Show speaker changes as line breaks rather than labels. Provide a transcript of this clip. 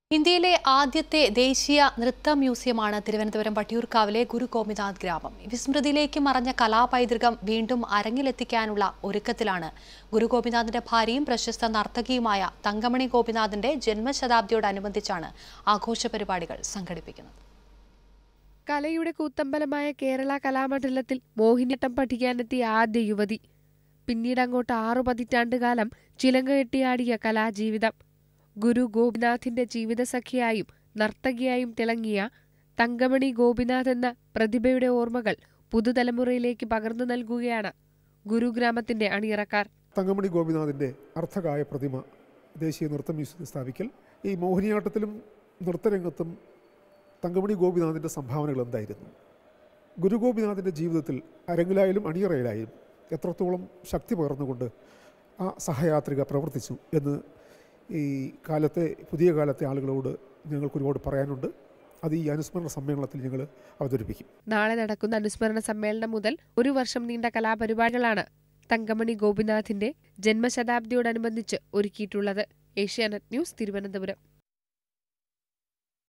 ഇന്ത്യയിലെ ആദ്യത്തെ ദേശീയ നൃത്ത മ്യൂസിയമാണ് തിരുവനന്തപുരം വട്ടിയൂർക്കാവിലെ ഗുരു ഗോപിനാഥ് ഗ്രാമം വിസ്മൃതിയിലേക്ക് മറഞ്ഞ കലാപൈതൃകം വീണ്ടും അരങ്ങിലെത്തിക്കാനുള്ള ഒരുക്കത്തിലാണ് ഗുരു ഗോപിനാഥിന്റെ ഭാര്യയും പ്രശസ്ത നർത്തകിയുമായ തങ്കമണി ഗോപിനാഥിന്റെ ജന്മശതാബ്ദിയോടനുബന്ധിച്ചാണ് ആഘോഷ പരിപാടികൾ സംഘടിപ്പിക്കുന്നത്
കലയുടെ കൂത്തമ്പലമായ കേരള കലാമണ്ഡലത്തിൽ മോഹിനിയാട്ടം പഠിക്കാനെത്തിയ ആദ്യ യുവതി പിന്നീട് അങ്ങോട്ട് ആറു പതിറ്റാണ്ട് കാലം ചിലങ്ക കെട്ടിയാടിയ കലാജീവിതം ഗുരു ഗോപിനാഥിന്റെ ജീവിതസഖിയായും നർത്തകിയായും തിളങ്ങിയ തങ്കമണി ഗോപിനാഥ് എന്ന പ്രതിഭയുടെ ഓർമ്മകൾ പുതുതലമുറയിലേക്ക് പകർന്നു നൽകുകയാണ് ഗുരുഗ്രാമത്തിന്റെ അണിയറക്കാർ
തങ്കമണി ഗോപിനാഥിൻ്റെ അർത്ഥകായ പ്രതിമ ദേശീയ നൃത്ത മ്യൂസിയത്തിൽ സ്ഥാപിക്കൽ ഈ മോഹിനിയാട്ടത്തിലും നൃത്തരംഗത്തും തങ്കമണി ഗോപിനാഥിൻ്റെ സംഭാവനകൾ എന്തായിരുന്നു ഗുരു ഗോപിനാഥിൻ്റെ ജീവിതത്തിൽ അരങ്ങിലായാലും അണിയറയിലായാലും എത്രത്തോളം ശക്തി പകർന്നുകൊണ്ട് ആ സഹയാത്രിക പ്രവർത്തിച്ചു എന്ന് ഈ കാലത്തെ പുതിയ കാലത്തെ ആളുകളോട് ഞങ്ങൾക്ക് ഒരുപാട് പറയാനുണ്ട് അത് ഈ അനുസ്മരണ സമ്മേളനത്തിൽ ഞങ്ങൾ അവതരിപ്പിക്കും
നാളെ നടക്കുന്ന അനുസ്മരണ സമ്മേളനം മുതൽ ഒരു വർഷം നീണ്ട കലാപരിപാടികളാണ് തങ്കമണി ഗോപിനാഥിന്റെ ജന്മശതാബ്ദിയോടനുബന്ധിച്ച് ഒരുക്കിയിട്ടുള്ളത് ഏഷ്യാനെറ്റ് ന്യൂസ് തിരുവനന്തപുരം